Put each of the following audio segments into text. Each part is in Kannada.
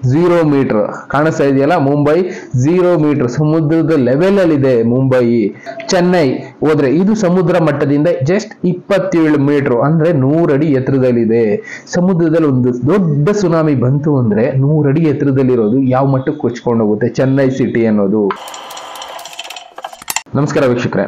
ಝೀರೋ ಮೀಟರ್ ಕಾಣಿಸ್ತಾ ಇದೆಯಲ್ಲ ಮುಂಬೈ ಝೀರೋ ಮೀಟರ್ ಸಮುದ್ರದ ಲೆವೆಲ್ ಅಲ್ಲಿ ಇದೆ ಮುಂಬೈ ಚೆನ್ನೈ ಹೋದ್ರೆ ಇದು ಸಮುದ್ರ ಮಟ್ಟದಿಂದ ಜಸ್ಟ್ ಇಪ್ಪತ್ತೇಳು ಮೀಟರ್ ಅಂದ್ರೆ ನೂರಡಿ ಎತ್ತರದಲ್ಲಿದೆ ಸಮುದ್ರದಲ್ಲಿ ಒಂದು ದೊಡ್ಡ ಸುನಾಮಿ ಬಂತು ಅಂದ್ರೆ ನೂರಡಿ ಎತ್ತರದಲ್ಲಿರೋದು ಯಾವ ಮಟ್ಟಕ್ಕೆ ಕೊಚ್ಕೊಂಡು ಹೋಗುತ್ತೆ ಚೆನ್ನೈ ಸಿಟಿ ಅನ್ನೋದು ನಮಸ್ಕಾರ ವೀಕ್ಷಕರೇ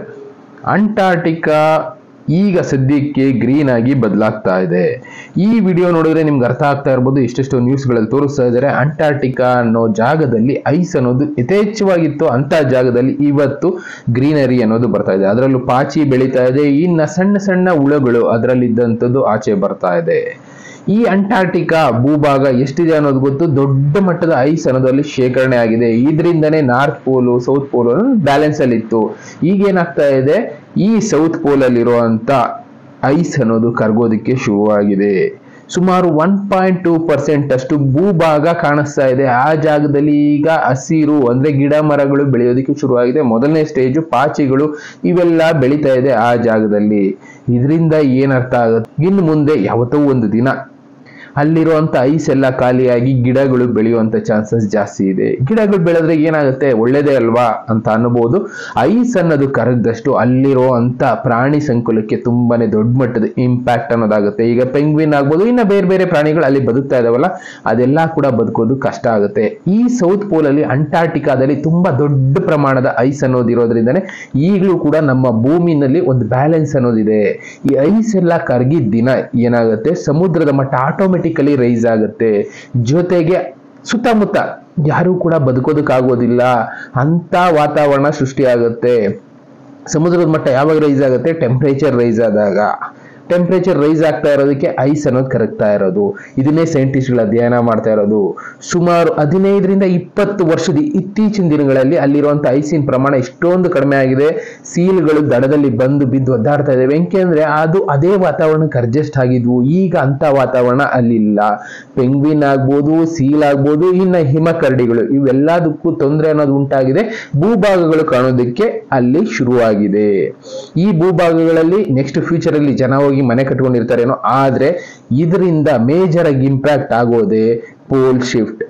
ಅಂಟಾರ್ಟಿಕಾ ಈಗ ಸದ್ಯಕ್ಕೆ ಗ್ರೀನ್ ಆಗಿ ಬದಲಾಗ್ತಾ ಇದೆ ಈ ವಿಡಿಯೋ ನೋಡಿದ್ರೆ ನಿಮ್ಗೆ ಅರ್ಥ ಆಗ್ತಾ ಇರ್ಬೋದು ಇಷ್ಟೆಷ್ಟು ನ್ಯೂಸ್ಗಳಲ್ಲಿ ತೋರಿಸ್ತಾ ಇದ್ದಾರೆ ಅಂಟಾರ್ಟಿಕಾ ಅನ್ನೋ ಜಾಗದಲ್ಲಿ ಐಸ್ ಅನ್ನೋದು ಯಥೇಚ್ಛವಾಗಿತ್ತು ಅಂತ ಜಾಗದಲ್ಲಿ ಇವತ್ತು ಗ್ರೀನರಿ ಅನ್ನೋದು ಬರ್ತಾ ಇದೆ ಅದರಲ್ಲೂ ಪಾಚಿ ಬೆಳೀತಾ ಇದೆ ಇನ್ನ ಸಣ್ಣ ಸಣ್ಣ ಹುಳಗಳು ಅದರಲ್ಲಿದ್ದಂಥದ್ದು ಆಚೆ ಬರ್ತಾ ಇದೆ ಈ ಅಂಟಾರ್ಟಿಕಾ ಭೂಭಾಗ ಎಷ್ಟಿದೆ ಅನ್ನೋದು ಗೊತ್ತು ದೊಡ್ಡ ಮಟ್ಟದ ಐಸ್ ಅನ್ನೋದು ಅಲ್ಲಿ ಶೇಖರಣೆ ಆಗಿದೆ ಇದರಿಂದನೇ north pole south pole balance ಅಲ್ಲಿ ಇತ್ತು ಈಗ ಏನಾಗ್ತಾ ಇದೆ ಈ ಸೌತ್ ಪೋಲ್ ಅಲ್ಲಿರುವಂತ ಐಸ್ ಅನ್ನೋದು ಕರ್ಗೋದಕ್ಕೆ ಶುರುವಾಗಿದೆ ಸುಮಾರು ಒನ್ ಪಾಯಿಂಟ್ ಟೂ ಪರ್ಸೆಂಟ್ ಅಷ್ಟು ಭೂಭಾಗ ಕಾಣಿಸ್ತಾ ಇದೆ ಆ ಜಾಗದಲ್ಲಿ ಈಗ ಹಸಿರು ಅಂದ್ರೆ ಗಿಡ ಮರಗಳು ಬೆಳೆಯೋದಕ್ಕೆ ಶುರುವಾಗಿದೆ ಮೊದಲನೇ ಸ್ಟೇಜು ಪಾಚಿಗಳು ಇವೆಲ್ಲ ಬೆಳೀತಾ ಇದೆ ಆ ಜಾಗದಲ್ಲಿ ಇದರಿಂದ ಏನರ್ಥ ಆಗುತ್ತೆ ಇನ್ನು ಮುಂದೆ ಯಾವತ್ತೋ ಒಂದು ದಿನ ಅಲ್ಲಿರುವಂತ ಐಸ್ ಎಲ್ಲ ಖಾಲಿಯಾಗಿ ಗಿಡಗಳು ಬೆಳೆಯುವಂತ ಚಾನ್ಸಸ್ ಜಾಸ್ತಿ ಇದೆ ಗಿಡಗಳು ಬೆಳೆದ್ರೆ ಏನಾಗುತ್ತೆ ಒಳ್ಳೇದೇ ಅಲ್ವಾ ಅಂತ ಅನ್ಬೋದು ಐಸ್ ಅನ್ನೋದು ಕರಗದಷ್ಟು ಅಲ್ಲಿರುವಂತ ಪ್ರಾಣಿ ಸಂಕುಲಕ್ಕೆ ತುಂಬಾನೇ ದೊಡ್ಡ ಮಟ್ಟದ ಇಂಪ್ಯಾಕ್ಟ್ ಅನ್ನೋದಾಗುತ್ತೆ ಈಗ ಪೆಂಗ್ವಿನ್ ಆಗ್ಬೋದು ಇನ್ನ ಬೇರೆ ಬೇರೆ ಪ್ರಾಣಿಗಳು ಅಲ್ಲಿ ಬದುಕ್ತಾ ಇದಾವಲ್ಲ ಅದೆಲ್ಲ ಕೂಡ ಬದುಕೋದು ಕಷ್ಟ ಆಗುತ್ತೆ ಈ ಸೌತ್ ಪೋಲ್ ಅಲ್ಲಿ ಅಂಟಾರ್ಟಿಕಾದಲ್ಲಿ ತುಂಬಾ ದೊಡ್ಡ ಪ್ರಮಾಣದ ಐಸ್ ಅನ್ನೋದು ಇರೋದ್ರಿಂದನೇ ಈಗಲೂ ಕೂಡ ನಮ್ಮ ಭೂಮಿನಲ್ಲಿ ಒಂದು ಬ್ಯಾಲೆನ್ಸ್ ಅನ್ನೋದಿದೆ ಈ ಐಸ್ ಎಲ್ಲ ಕರಗಿದ ದಿನ ಏನಾಗುತ್ತೆ ಸಮುದ್ರದ ಮಟ್ಟ ಆಟೋಮೆಟಿಕಲಿ ರೈಸ್ ಆಗುತ್ತೆ ಜೊತೆಗೆ ಸುತ್ತಮುತ್ತ ಯಾರೂ ಕೂಡ ಬದುಕೋದಕ್ಕಾಗೋದಿಲ್ಲ ಅಂತ ವಾತಾವರಣ ಸೃಷ್ಟಿಯಾಗುತ್ತೆ ಸಮುದ್ರದ ಮಟ್ಟ ಯಾವಾಗ ರೈಸ್ ಆಗುತ್ತೆ ಟೆಂಪ್ರೇಚರ್ ರೈಸ್ ಆದಾಗ ಟೆಂಪ್ರೇಚರ್ ರೈಸ್ ಆಗ್ತಾ ಇರೋದಕ್ಕೆ ಐಸ್ ಅನ್ನೋದು ಕರಗ್ತಾ ಇರೋದು ಇದನ್ನೇ ಸೈಂಟಿಸ್ಟ್ಗಳು ಅಧ್ಯಯನ ಮಾಡ್ತಾ ಇರೋದು ಸುಮಾರು ಹದಿನೈದರಿಂದ ಇಪ್ಪತ್ತು ವರ್ಷದ ಇತ್ತೀಚಿನ ದಿನಗಳಲ್ಲಿ ಅಲ್ಲಿರುವಂತ ಐಸಿನ ಪ್ರಮಾಣ ಎಷ್ಟೊಂದು ಕಡಿಮೆ ಆಗಿದೆ ಸೀಲ್ಗಳು ದಡದಲ್ಲಿ ಬಂದು ಬಿದ್ದು ಒದ್ದಾಡ್ತಾ ಇದಾವೆ ಯಾಕೆಂದ್ರೆ ಅದು ಅದೇ ವಾತಾವರಣಕ್ಕೆ ಅಡ್ಜಸ್ಟ್ ಆಗಿದ್ವು ಈಗ ಅಂತ ವಾತಾವರಣ ಅಲ್ಲಿಲ್ಲ ಪೆಂಗ್ವಿನ್ ಆಗ್ಬೋದು ಸೀಲ್ ಆಗ್ಬೋದು ಇನ್ನ ಹಿಮಕರಡಿಗಳು ಇವೆಲ್ಲದಕ್ಕೂ ತೊಂದರೆ ಅನ್ನೋದು ಉಂಟಾಗಿದೆ ಭೂಭಾಗಗಳು ಕಾಣೋದಕ್ಕೆ ಅಲ್ಲಿ ಶುರುವಾಗಿದೆ ಈ ಭೂಭಾಗಗಳಲ್ಲಿ ನೆಕ್ಸ್ಟ್ ಫ್ಯೂಚರ್ ಅಲ್ಲಿ ಜನ ಹೋಗಿ ಮನೆ ಕಟ್ಕೊಂಡಿರ್ತಾರೇನೋ ಆದ್ರೆ ಇದರಿಂದ ಮೇಜರ್ ಆಗಿ ಇಂಪ್ಯಾಕ್ಟ್ ಆಗೋದೇ ಪೋಲ್ ಶಿಫ್ಟ್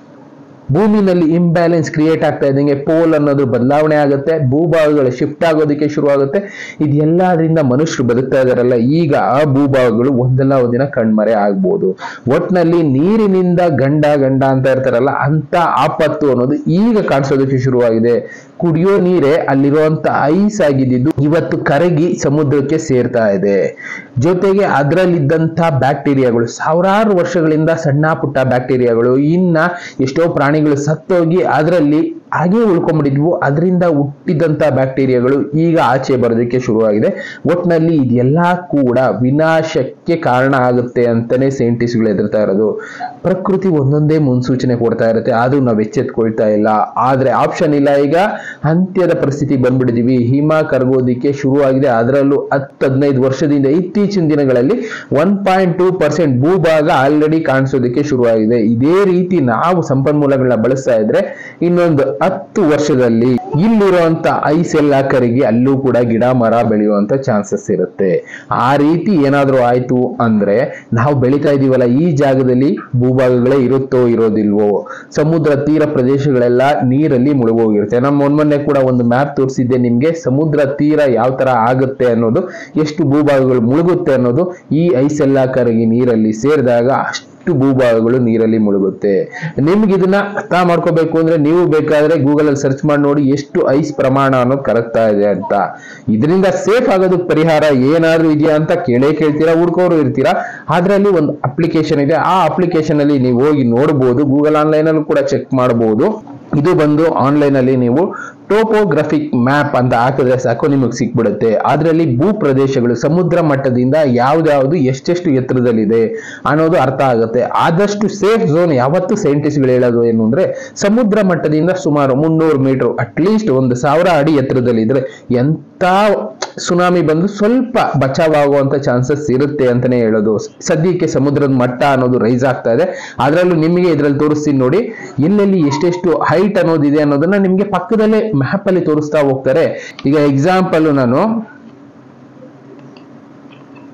ಭೂಮಿನಲ್ಲಿ ಇಂಬ್ಯಾಲೆನ್ಸ್ ಕ್ರಿಯೇಟ್ ಆಗ್ತಾ ಇದ್ದಂಗೆ ಪೋಲ್ ಅನ್ನೋದು ಬದಲಾವಣೆ ಆಗುತ್ತೆ ಭೂಭಾಗಗಳು ಶಿಫ್ಟ್ ಆಗೋದಕ್ಕೆ ಶುರುವಾಗುತ್ತೆ ಇದೆಲ್ಲದರಿಂದ ಮನುಷ್ಯರು ಬದುಕ್ತಾ ಇದಾರಲ್ಲ ಈಗ ಆ ಭೂಭಾಗಗಳು ಒಂದಲ್ಲ ಒಂದಿನ ಕಣ್ಮರೆ ಆಗ್ಬೋದು ಒಟ್ನಲ್ಲಿ ನೀರಿನಿಂದ ಗಂಡ ಗಂಡ ಅಂತ ಇರ್ತಾರಲ್ಲ ಅಂತ ಆಪತ್ತು ಅನ್ನೋದು ಈಗ ಕಾಣಿಸೋದಕ್ಕೆ ಶುರುವಾಗಿದೆ ಕುಡಿಯೋ ನೀರೇ ಅಲ್ಲಿರುವಂತ ಐಸ್ ಆಗಿದ್ದು ಇವತ್ತು ಕರಗಿ ಸಮುದ್ರಕ್ಕೆ ಸೇರ್ತಾ ಇದೆ ಜೊತೆಗೆ ಅದರಲ್ಲಿದ್ದಂಥ ಬ್ಯಾಕ್ಟೀರಿಯಾಗಳು ಸಾವಿರಾರು ವರ್ಷಗಳಿಂದ ಸಣ್ಣ ಪುಟ್ಟ ಬ್ಯಾಕ್ಟೀರಿಯಾಗಳು ಇನ್ನ ಎಷ್ಟೋ ಪ್ರಾಣಿಗಳು ಸತ್ತೋಗಿ ಅದರಲ್ಲಿ ಹಾಗೆ ಉಳ್ಕೊಂಡ್ಬಿಟ್ಟಿದ್ವು ಅದರಿಂದ ಹುಟ್ಟಿದಂತ ಬ್ಯಾಕ್ಟೀರಿಯಾಗಳು ಈಗ ಆಚೆ ಬರೋದಕ್ಕೆ ಶುರುವಾಗಿದೆ ಒಟ್ನಲ್ಲಿ ಇದೆಲ್ಲ ಕೂಡ ವಿನಾಶಕ್ಕೆ ಕಾರಣ ಆಗುತ್ತೆ ಅಂತಾನೆ ಸೈಂಟಿಸ್ಟ್ಗಳು ಎದುರ್ತಾ ಇರೋದು ಪ್ರಕೃತಿ ಒಂದೊಂದೇ ಮುನ್ಸೂಚನೆ ಕೊಡ್ತಾ ಇರುತ್ತೆ ಆದ್ರೂ ನಾವು ಎಚ್ಚೆತ್ಕೊಳ್ತಾ ಇಲ್ಲ ಆದ್ರೆ ಆಪ್ಷನ್ ಇಲ್ಲ ಈಗ ಅಂತ್ಯದ ಪರಿಸ್ಥಿತಿ ಬಂದ್ಬಿಟ್ಟಿದೀವಿ ಹಿಮ ಕರಗೋದಿಕ್ಕೆ ಶುರುವಾಗಿದೆ ಅದರಲ್ಲೂ ಹತ್ತು ಹದಿನೈದು ವರ್ಷದಿಂದ ಇತ್ತೀಚಿನ ದಿನಗಳಲ್ಲಿ ಒನ್ ಪಾಯಿಂಟ್ ಟೂ ಪರ್ಸೆಂಟ್ ಭೂಭಾಗ ಆಲ್ರೆಡಿ ಕಾಣಿಸೋದಕ್ಕೆ ಶುರುವಾಗಿದೆ ಇದೇ ರೀತಿ ನಾವು ಸಂಪನ್ಮೂಲಗಳನ್ನ ಬಳಸ್ತಾ ಇದ್ರೆ ಇನ್ನೊಂದು ಹತ್ತು ವರ್ಷದಲ್ಲಿ ಇಲ್ಲಿರುವಂತ ಐಸ್ ಎಲ್ಲ ಕರಗಿ ಅಲ್ಲೂ ಕೂಡ ಗಿಡ ಮರ ಬೆಳೆಯುವಂತ ಚಾನ್ಸಸ್ ಇರುತ್ತೆ ಆ ರೀತಿ ಏನಾದ್ರೂ ಆಯ್ತು ಅಂದ್ರೆ ನಾವು ಬೆಳಿತಾ ಇದೀವಲ್ಲ ಈ ಜಾಗದಲ್ಲಿ ಭೂಭಾಗಗಳೇ ಇರುತ್ತೋ ಇರೋದಿಲ್ವೋ ಸಮುದ್ರ ತೀರ ಪ್ರದೇಶಗಳೆಲ್ಲ ನೀರಲ್ಲಿ ಮುಳುಗೋಗಿರುತ್ತೆ ನಮ್ಮ ಮೊನ್ನೆ ಕೂಡ ಒಂದು ಮ್ಯಾಪ್ ತೋರಿಸಿದ್ದೆ ನಿಮ್ಗೆ ಸಮುದ್ರ ತೀರ ಯಾವ ತರ ಆಗುತ್ತೆ ಅನ್ನೋದು ಎಷ್ಟು ಭೂಭಾಗಗಳು ಮುಳುಗುತ್ತೆ ಅನ್ನೋದು ಈ ಐಸ್ ಎಲ್ಲ ಕರಗಿ ನೀರಲ್ಲಿ ಸೇರಿದಾಗ ಅಷ್ಟು ಭೂಭಾಗಗಳು ನೀರಲ್ಲಿ ಮುಳುಗುತ್ತೆ ನಿಮ್ಗೆ ಇದನ್ನ ಅರ್ಥ ಮಾಡ್ಕೋಬೇಕು ಅಂದ್ರೆ ನೀವು ಬೇಕಾದ್ರೆ ಗೂಗಲ್ ಅಲ್ಲಿ ಸರ್ಚ್ ಮಾಡಿ ನೋಡಿ ಎಷ್ಟು ಐಸ್ ಪ್ರಮಾಣ ಅನ್ನೋದು ಕರಗ್ತಾ ಇದೆ ಅಂತ ಇದರಿಂದ ಸೇಫ್ ಆಗೋದಕ್ಕೆ ಪರಿಹಾರ ಏನಾದ್ರೂ ಇದೆಯಾ ಅಂತ ಕೇಳೇ ಕೇಳ್ತೀರಾ ಹುಡ್ಕೋರು ಇರ್ತೀರಾ ಅದ್ರಲ್ಲಿ ಒಂದು ಅಪ್ಲಿಕೇಶನ್ ಇದೆ ಆ ಅಪ್ಲಿಕೇಶನ್ ಅಲ್ಲಿ ನೀವು ಹೋಗಿ ನೋಡಬಹುದು ಗೂಗಲ್ ಆನ್ಲೈನ್ ಅಲ್ಲೂ ಕೂಡ ಚೆಕ್ ಮಾಡಬಹುದು ಇದು ಬಂದು ಆನ್ಲೈನ್ ಅಲ್ಲಿ ನೀವು ಟೋಪೋಗ್ರಫಿಕ್ ಮ್ಯಾಪ್ ಅಂತ ಹಾಕಿದ್ರೆ ಸಾಕು ನಿಮಗೆ ಸಿಕ್ಬಿಡುತ್ತೆ ಅದರಲ್ಲಿ ಭೂ ಪ್ರದೇಶಗಳು ಸಮುದ್ರ ಮಟ್ಟದಿಂದ ಯಾವ್ದ್ಯಾವ್ದು ಎಷ್ಟೆಷ್ಟು ಎತ್ತರದಲ್ಲಿದೆ ಅನ್ನೋದು ಅರ್ಥ ಆಗುತ್ತೆ ಆದಷ್ಟು ಸೇಫ್ ಝೋನ್ ಯಾವತ್ತು ಸೈಂಟಿಸ್ಟ್ಗಳು ಹೇಳೋದು ಏನು ಅಂದ್ರೆ ಸಮುದ್ರ ಮಟ್ಟದಿಂದ ಸುಮಾರು ಮುನ್ನೂರು ಮೀಟರ್ ಅಟ್ಲೀಸ್ಟ್ ಒಂದು ಸಾವಿರ ಅಡಿ ಎತ್ತರದಲ್ಲಿದ್ರೆ ಎಂತ ಸುನಾಮಿ ಬಂದು ಸ್ವಲ್ಪ ಬಚಾವಾಗುವಂತ ಚಾನ್ಸಸ್ ಇರುತ್ತೆ ಅಂತಾನೆ ಹೇಳೋದು ಸದ್ಯಕ್ಕೆ ಸಮುದ್ರದ ಮಟ್ಟ ಅನ್ನೋದು ರೈಸ್ ಆಗ್ತಾ ಇದೆ ಅದರಲ್ಲೂ ನಿಮಗೆ ಇದ್ರಲ್ಲಿ ತೋರಿಸ್ತೀನಿ ನೋಡಿ ಎಲ್ಲೆಲ್ಲಿ ಎಷ್ಟೆಷ್ಟು ಹೈಟ್ ಅನ್ನೋದಿದೆ ಅನ್ನೋದನ್ನ ನಿಮಗೆ ಪಕ್ಕದಲ್ಲೇ ಮ್ಯಾಪ್ ಅಲ್ಲಿ ತೋರಿಸ್ತಾ ಹೋಗ್ತಾರೆ ಈಗ ಎಕ್ಸಾಂಪಲ್ ನಾನು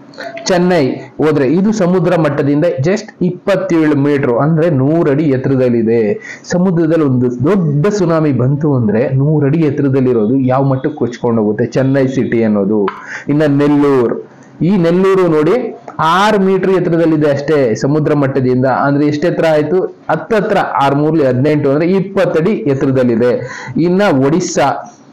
ಚೆನ್ನೈ ಹೋದ್ರೆ ಇದು ಸಮುದ್ರ ಮಟ್ಟದಿಂದ ಜಸ್ಟ್ ಇಪ್ಪತ್ತೇಳು ಮೀಟರ್ ಅಂದ್ರೆ ನೂರಡಿ ಎತ್ತರದಲ್ಲಿದೆ ಸಮುದ್ರದಲ್ಲಿ ಒಂದು ದೊಡ್ಡ ಸುನಾಮಿ ಬಂತು ಅಂದ್ರೆ ನೂರಡಿ ಎತ್ತರದಲ್ಲಿರೋದು ಯಾವ ಮಟ್ಟಕ್ಕೆ ಕೊಚ್ಕೊಂಡು ಹೋಗುತ್ತೆ ಚೆನ್ನೈ ಸಿಟಿ ಅನ್ನೋದು ಇನ್ನ ನೆಲ್ಲೂರು ಈ ನೆಲ್ಲೂರು ನೋಡಿ ಆರು ಮೀಟರ್ ಎತ್ತರದಲ್ಲಿದೆ ಅಷ್ಟೇ ಸಮುದ್ರ ಮಟ್ಟದಿಂದ ಅಂದ್ರೆ ಎಷ್ಟು ಎತ್ತರ ಆಯ್ತು ಹತ್ತತ್ರ ಆರು ಮೂರ್ಲಿ ಹದಿನೆಂಟು ಅಂದ್ರೆ ಇಪ್ಪತ್ತಡಿ ಎತ್ತರದಲ್ಲಿದೆ ಇನ್ನ ಒಡಿಸ್ಸಾ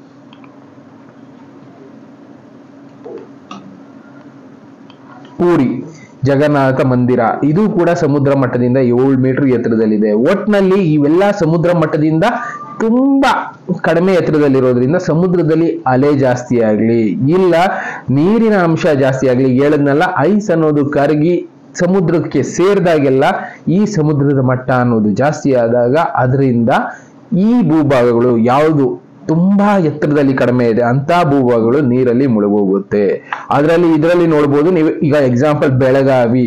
ಪೂರಿ ಜಗನ್ನಾಥ ಮಂದಿರ ಇದು ಕೂಡ ಸಮುದ್ರ ಮಟ್ಟದಿಂದ ಏಳು ಮೀಟರ್ ಎತ್ತರದಲ್ಲಿದೆ ಒಟ್ನಲ್ಲಿ ಇವೆಲ್ಲ ಸಮುದ್ರ ಮಟ್ಟದಿಂದ ತುಂಬಾ ಕಡಿಮೆ ಎತ್ತರದಲ್ಲಿರೋದ್ರಿಂದ ಸಮುದ್ರದಲ್ಲಿ ಅಲೆ ಜಾಸ್ತಿ ಆಗ್ಲಿ ಇಲ್ಲ ನೀರಿನ ಅಂಶ ಜಾಸ್ತಿ ಆಗ್ಲಿ ಹೇಳದ್ನಲ್ಲ ಐಸ್ ಅನ್ನೋದು ಕರಗಿ ಸಮುದ್ರಕ್ಕೆ ಸೇರಿದಾಗೆಲ್ಲ ಈ ಸಮುದ್ರದ ಮಟ್ಟ ಅನ್ನೋದು ಜಾಸ್ತಿ ಆದಾಗ ಅದರಿಂದ ಈ ಭೂಭಾಗಗಳು ಯಾವುದು ತುಂಬಾ ಎತ್ತರದಲ್ಲಿ ಕಡಿಮೆ ಇದೆ ಅಂತ ಭೂಭಾಗಗಳು ನೀರಲ್ಲಿ ಮುಳುಗೋಗುತ್ತೆ ಅದರಲ್ಲಿ ಇದರಲ್ಲಿ ನೋಡ್ಬೋದು ನೀವು ಈಗ ಎಕ್ಸಾಂಪಲ್ ಬೆಳಗಾವಿ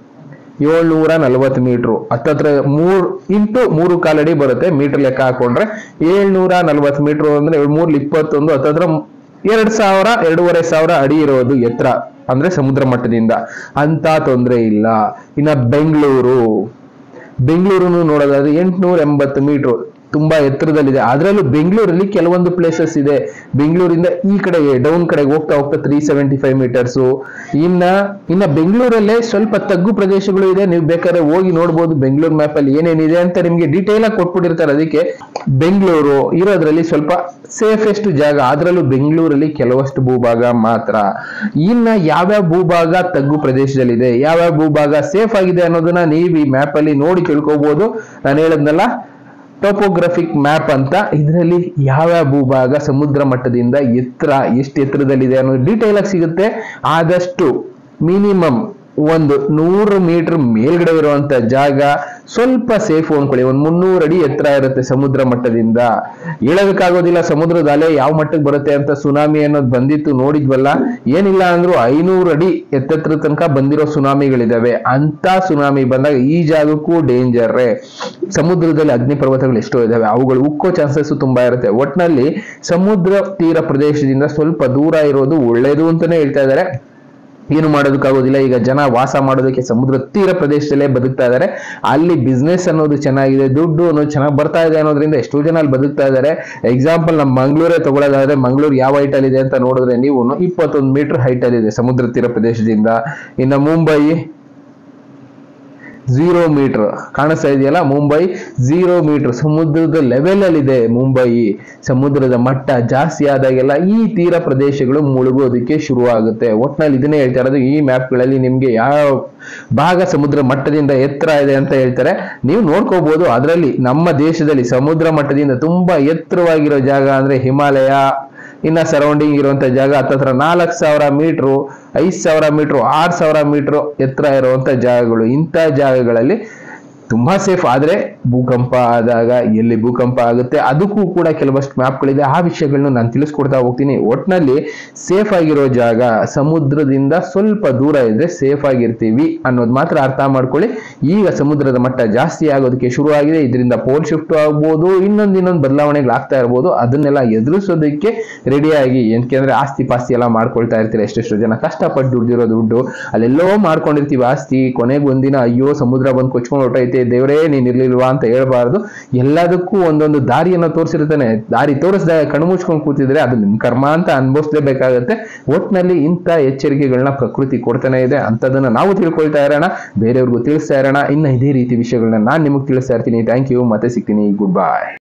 ಏಳ್ನೂರ ನಲವತ್ತು ಮೀಟ್ರು ಹತ್ತತ್ರ ಮೂರ್ ಇಂಟು ಮೂರು ಕಾಲಡಿ ಬರುತ್ತೆ ಮೀಟರ್ ಲೆಕ್ಕ ಹಾಕೊಂಡ್ರೆ ಏಳ್ನೂರ ನಲವತ್ತು ಮೀಟ್ರು ಅಂದ್ರೆ ಮೂರ್ಲಿ ಇಪ್ಪತ್ತೊಂದು ಹತ್ತತ್ರ ಎರಡ್ ಸಾವಿರ ಎರಡೂವರೆ ಸಾವಿರ ಅಡಿ ಇರೋದು ಎತ್ತರ ಅಂದ್ರೆ ಸಮುದ್ರ ಮಟ್ಟದಿಂದ ಅಂತ ತೊಂದರೆ ಇಲ್ಲ ಇನ್ನ ಬೆಂಗಳೂರು ಬೆಂಗಳೂರನ್ನು ನೋಡೋದಾದ್ರೆ ಎಂಟುನೂರ ಎಂಬತ್ತು ಮೀಟರ್ ತುಂಬಾ ಎತ್ತರದಲ್ಲಿದೆ ಅದರಲ್ಲೂ ಬೆಂಗಳೂರಲ್ಲಿ ಕೆಲವೊಂದು ಪ್ಲೇಸಸ್ ಇದೆ ಬೆಂಗಳೂರಿಂದ ಈ ಕಡೆಗೆ ಡೌನ್ ಕಡೆಗೆ ಹೋಗ್ತಾ ಹೋಗ್ತಾ ತ್ರೀ ಸೆವೆಂಟಿ ಫೈವ್ ಮೀಟರ್ಸು ಇನ್ನ ಇನ್ನ ಬೆಂಗಳೂರಲ್ಲೇ ಸ್ವಲ್ಪ ತಗ್ಗು ಪ್ರದೇಶಗಳು ಇದೆ ನೀವು ಬೇಕಾದ್ರೆ ಹೋಗಿ ನೋಡ್ಬೋದು ಬೆಂಗಳೂರು ಮ್ಯಾಪ್ ಅಲ್ಲಿ ಏನೇನಿದೆ ಅಂತ ನಿಮ್ಗೆ ಡೀಟೇಲ್ ಆಗಿ ಕೊಟ್ಬಿಟ್ಟಿರ್ತಾರೆ ಅದಕ್ಕೆ ಬೆಂಗಳೂರು ಇರೋದ್ರಲ್ಲಿ ಸ್ವಲ್ಪ ಸೇಫೆಸ್ಟ್ ಜಾಗ ಅದರಲ್ಲೂ ಬೆಂಗಳೂರಲ್ಲಿ ಕೆಲವಷ್ಟು ಭೂಭಾಗ ಮಾತ್ರ ಇನ್ನ ಯಾವ್ಯಾವ ಭೂಭಾಗ ತಗ್ಗು ಪ್ರದೇಶದಲ್ಲಿದೆ ಯಾವ್ಯಾವ ಭೂಭಾಗ ಸೇಫ್ ಆಗಿದೆ ಅನ್ನೋದನ್ನ ನೀವು ಈ ಮ್ಯಾಪ್ ಅಲ್ಲಿ ನೋಡಿ ತಿಳ್ಕೊಬಹುದು ನಾನು ಹೇಳದ್ನಲ್ಲ ಟೋಪೋಗ್ರಫಿಕ್ ಮ್ಯಾಪ್ ಅಂತ ಇದರಲ್ಲಿ ಯಾವ್ಯಾವ ಭೂಭಾಗ ಸಮುದ್ರ ಮಟ್ಟದಿಂದ ಎತ್ತರ ಎಷ್ಟು ಎತ್ತರದಲ್ಲಿದೆ ಅನ್ನೋದು ಡೀಟೇಲ್ ಆಗಿ ಸಿಗುತ್ತೆ ಆದಷ್ಟು ಮಿನಿಮಮ್ ಒಂದು ನೂರು ಮೀಟರ್ ಮೇಲ್ಗಡೆ ಇರುವಂತ ಜಾಗ ಸ್ವಲ್ಪ ಸೇಫ್ ಅನ್ಕೊಳ್ಳಿ ಒಂದು ಮುನ್ನೂರು ಅಡಿ ಎತ್ತರ ಇರುತ್ತೆ ಸಮುದ್ರ ಮಟ್ಟದಿಂದ ಹೇಳೋದಕ್ಕಾಗೋದಿಲ್ಲ ಸಮುದ್ರದ ಅಲೆ ಯಾವ ಮಟ್ಟಕ್ಕೆ ಬರುತ್ತೆ ಅಂತ ಸುನಾಮಿ ಅನ್ನೋದು ಬಂದಿತ್ತು ನೋಡಿದ್ವಲ್ಲ ಏನಿಲ್ಲ ಅಂದ್ರೂ ಐನೂರು ಅಡಿ ಎತ್ತೆತ್ತರ ತನಕ ಬಂದಿರೋ ಸುನಾಮಿಗಳಿದಾವೆ ಅಂತ ಸುನಾಮಿ ಬಂದಾಗ ಈ ಜಾಗಕ್ಕೂ ಡೇಂಜರ್ರೇ ಸಮುದ್ರದಲ್ಲಿ ಅಗ್ನಿ ಪರ್ವತಗಳು ಎಷ್ಟೋ ಇದಾವೆ ಅವುಗಳು ಉಕ್ಕೋ ಚಾನ್ಸಸ್ ತುಂಬಾ ಇರುತ್ತೆ ಒಟ್ನಲ್ಲಿ ಸಮುದ್ರ ತೀರ ಪ್ರದೇಶದಿಂದ ಸ್ವಲ್ಪ ದೂರ ಇರೋದು ಒಳ್ಳೇದು ಅಂತಾನೆ ಹೇಳ್ತಾ ಇದ್ದಾರೆ ಏನು ಮಾಡೋದಕ್ಕಾಗೋದಿಲ್ಲ ಈಗ ಜನ ವಾಸ ಮಾಡೋದಕ್ಕೆ ಸಮುದ್ರ ತೀರ ಪ್ರದೇಶದಲ್ಲೇ ಬದುಕ್ತಾ ಇದ್ದಾರೆ ಅಲ್ಲಿ ಬಿಸ್ನೆಸ್ ಅನ್ನೋದು ಚೆನ್ನಾಗಿದೆ ದುಡ್ಡು ಅನ್ನೋದು ಚೆನ್ನಾಗಿ ಬರ್ತಾ ಇದೆ ಅನ್ನೋದ್ರಿಂದ ಎಷ್ಟೋ ಜನ ಅಲ್ಲಿ ಬದುಕ್ತಾ ಇದ್ದಾರೆ ಎಕ್ಸಾಂಪಲ್ ನಮ್ಮ ಮಂಗಳೂರೇ ತಗೊಳ್ಳೋದಾದ್ರೆ ಮಂಗಳೂರು ಯಾವ ಹೈಟ್ ಅಲ್ಲಿ ಇದೆ ಅಂತ ನೋಡಿದ್ರೆ ನೀವು ಇಪ್ಪತ್ತೊಂದು ಮೀಟರ್ ಹೈಟ್ ಅಲ್ಲಿ ಇದೆ ಸಮುದ್ರ ತೀರ ಪ್ರದೇಶದಿಂದ ಇನ್ನು ಮುಂಬೈ ಝೀರೋ ಮೀಟರ್ ಕಾಣಿಸ್ತಾ ಇದೆಯಲ್ಲ ಮುಂಬೈ ಝೀರೋ ಮೀಟರ್ ಸಮುದ್ರದ ಲೆವೆಲ್ ಅಲ್ಲಿ ಇದೆ ಮುಂಬೈ ಸಮುದ್ರದ ಮಟ್ಟ ಜಾಸ್ತಿ ಆದಾಗೆಲ್ಲ ಈ ತೀರ ಪ್ರದೇಶಗಳು ಮುಳುಗೋದಕ್ಕೆ ಶುರು ಆಗುತ್ತೆ ಒಟ್ನಲ್ಲಿ ಇದನ್ನೇ ಹೇಳ್ತಾ ಇರೋದು ಈ ಮ್ಯಾಪ್ಗಳಲ್ಲಿ ನಿಮ್ಗೆ ಯಾವ ಭಾಗ ಸಮುದ್ರ ಮಟ್ಟದಿಂದ ಎತ್ತರ ಇದೆ ಅಂತ ಹೇಳ್ತಾರೆ ನೀವು ನೋಡ್ಕೋಬಹುದು ಅದರಲ್ಲಿ ನಮ್ಮ ದೇಶದಲ್ಲಿ ಸಮುದ್ರ ಮಟ್ಟದಿಂದ ತುಂಬಾ ಎತ್ತರವಾಗಿರೋ ಜಾಗ ಅಂದ್ರೆ ಹಿಮಾಲಯ ಇನ್ನ ಸರೌಂಡಿಂಗ್ ಇರುವಂತ ಜಾಗ ಹತ್ತತ್ರ ನಾಲ್ಕು ಸಾವಿರ ಮೀಟ್ರು ಐದು ಸಾವಿರ ಮೀಟ್ರು ಆರು ಸಾವಿರ ಮೀಟ್ರು ಎತ್ತರ ಇರುವಂತ ಜಾಗಗಳು ಇಂಥ ಜಾಗಗಳಲ್ಲಿ ತುಂಬಾ ಸೇಫ್ ಆದ್ರೆ ಭೂಕಂಪ ಆದಾಗ ಎಲ್ಲಿ ಭೂಕಂಪ ಆಗುತ್ತೆ ಅದಕ್ಕೂ ಕೂಡ ಕೆಲವಷ್ಟು ಮ್ಯಾಪ್ಗಳಿದೆ ಆ ವಿಷಯಗಳನ್ನ ನಾನು ತಿಳಿಸ್ಕೊಡ್ತಾ ಹೋಗ್ತೀನಿ ಒಟ್ನಲ್ಲಿ ಸೇಫ್ ಆಗಿರೋ ಜಾಗ ಸಮುದ್ರದಿಂದ ಸ್ವಲ್ಪ ದೂರ ಇದ್ರೆ ಸೇಫ್ ಆಗಿರ್ತೀವಿ ಅನ್ನೋದು ಮಾತ್ರ ಅರ್ಥ ಮಾಡ್ಕೊಳ್ಳಿ ಈಗ ಸಮುದ್ರದ ಮಟ್ಟ ಜಾಸ್ತಿ ಆಗೋದಕ್ಕೆ ಶುರು ಆಗಿದೆ ಇದರಿಂದ ಪೋಲ್ ಶಿಫ್ಟ್ ಆಗ್ಬೋದು ಇನ್ನೊಂದು ಇನ್ನೊಂದು ಬದಲಾವಣೆಗಳು ಆಗ್ತಾ ಇರ್ಬೋದು ಅದನ್ನೆಲ್ಲ ಎದುರಿಸೋದಕ್ಕೆ ರೆಡಿಯಾಗಿ ಯಾಕೆಂದ್ರೆ ಆಸ್ತಿ ಪಾಸ್ತಿ ಎಲ್ಲ ಮಾಡ್ಕೊಳ್ತಾ ಇರ್ತೀರ ಎಷ್ಟೆಷ್ಟು ಜನ ಕಷ್ಟಪಟ್ಟು ದುಡ್ದಿರೋ ದುಡ್ಡು ಅಲ್ಲೆಲ್ಲೋ ಮಾಡ್ಕೊಂಡಿರ್ತೀವಿ ಆಸ್ತಿ ಕೊನೆಗೆ ಒಂದಿನ ಅಯ್ಯೋ ಸಮುದ್ರ ಬಂದು ಕೊಚ್ಕೊಂಡು ಹೊಟ್ಟೈತೆ ದೇವರೇ ನೀನ್ ಇರ್ಲಿಲ್ವಾ ಅಂತ ಹೇಳ್ಬಾರ್ದು ಎಲ್ಲದಕ್ಕೂ ಒಂದೊಂದು ದಾರಿಯನ್ನ ತೋರಿಸಿರ್ತಾನೆ ದಾರಿ ತೋರಿಸಿದಾಗ ಕಣ್ಣು ಮುಚ್ಕೊಂಡು ಕೂತಿದ್ರೆ ಅದು ನಿಮ್ ಕರ್ಮ ಅಂತ ಅನ್ಭವಿಸ್ಲೇಬೇಕಾಗತ್ತೆ ಒಟ್ನಲ್ಲಿ ಇಂಥ ಎಚ್ಚರಿಕೆಗಳನ್ನ ಪ್ರಕೃತಿ ಕೊಡ್ತಾನೆ ಇದೆ ಅಂತದನ್ನ ನಾವು ತಿಳ್ಕೊಳ್ತಾ ಇರೋಣ ಬೇರೆಯವ್ರಿಗೂ ತಿಳಿಸ್ತಾ ಇರೋಣ ಇನ್ನ ಇದೇ ರೀತಿ ವಿಷಯಗಳನ್ನ ನಾನು ನಿಮಗೆ ತಿಳಿಸ್ತಾ ಇರ್ತೀನಿ ಥ್ಯಾಂಕ್ ಯು ಮತ್ತೆ ಸಿಗ್ತೀನಿ ಗುಡ್ ಬಾಯ್